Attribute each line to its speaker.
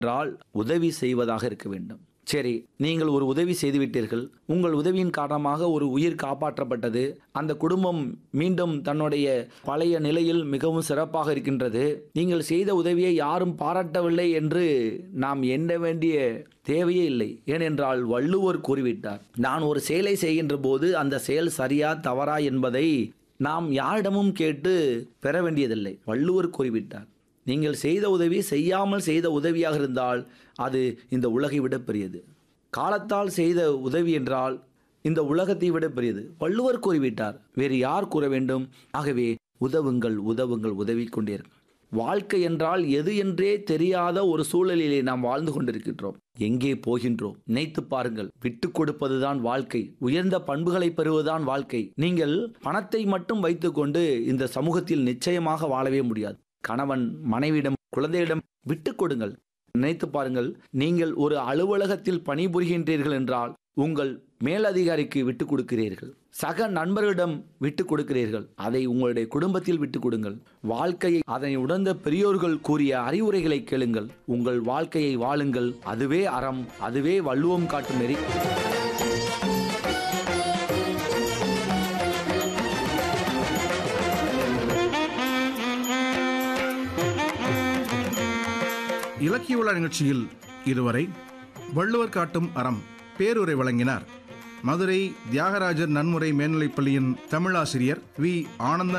Speaker 1: என்றால் உதவி செய்வதாக இருக்க வேண்டும் சரி நீங்கள் ஒரு உதவி செய்துவிட்டீர்கள் உங்கள் உதவியின் காரணமாக ஒரு உயிர் காப்பாற்றப்பட்டது அந்த குடும்பம் மீண்டும் தன்னுடைய பழைய நிலையில் மிகவும் சிறப்பாக இருக்கின்றது நீங்கள் செய்த உதவியை யாரும் பாராட்டவில்லை என்று நாம் எண்ண வேண்டிய தேவையே இல்லை ஏனென்றால் வள்ளுவர் கூறிவிட்டார் நான் ஒரு செயலை செய்கின்ற போது அந்த செயல் சரியா தவறா என்பதை நாம் யாரிடமும் கேட்டு பெற வேண்டியதில்லை வள்ளுவர் கூறிவிட்டார் நீங்கள் செய்த உதவி செய்யாமல் செய்த உதவியாக இருந்தால் அது இந்த உலகை விட பெரியது காலத்தால் செய்த உதவி என்றால் இந்த உலகத்தை விட பெரியது வள்ளுவர் கூறிவிட்டார் வேறு யார் கூற வேண்டும் ஆகவே உதவுங்கள் உதவுங்கள் உதவி கொண்டீர்கள் வாழ்க்கை என்றால் எது என்றே தெரியாத ஒரு சூழலிலே நாம் வாழ்ந்து கொண்டிருக்கின்றோம் எங்கே போகின்றோம் நினைத்து பாருங்கள் விட்டு கொடுப்பதுதான் வாழ்க்கை உயர்ந்த பண்புகளை பெறுவதுதான் வாழ்க்கை நீங்கள் பணத்தை மட்டும் வைத்துக்கொண்டு இந்த சமூகத்தில் நிச்சயமாக வாழவே முடியாது கணவன் மனைவியிடம் குழந்தையிடம் விட்டு கொடுங்கள் நினைத்து பாருங்கள் நீங்கள் ஒரு அலுவலகத்தில் பணிபுரிகின்றீர்கள் என்றால் உங்கள் மேலதிகாரிக்கு விட்டு கொடுக்கிறீர்கள் சக நண்பர்களிடம் விட்டு கொடுக்கிறீர்கள் அதை உங்களுடைய குடும்பத்தில் விட்டு கொடுங்கள் வாழ்க்கையை அதனை உணர்ந்த பெரியோர்கள் கூறிய அறிவுரைகளை கேளுங்கள் உங்கள் வாழ்க்கையை வாழுங்கள் அதுவே அறம் அதுவே வள்ளுவம் காட்டும் நெறி
Speaker 2: இலக்கிய விழா நிகழ்ச்சியில் இதுவரை வள்ளுவர் காட்டும் அறம் பேருரை வழங்கினார் மதுரை தியாகராஜர் நன்முறை மேல்நிலைப்பள்ளியின் தமிழாசிரியர் வி ஆனந்தன்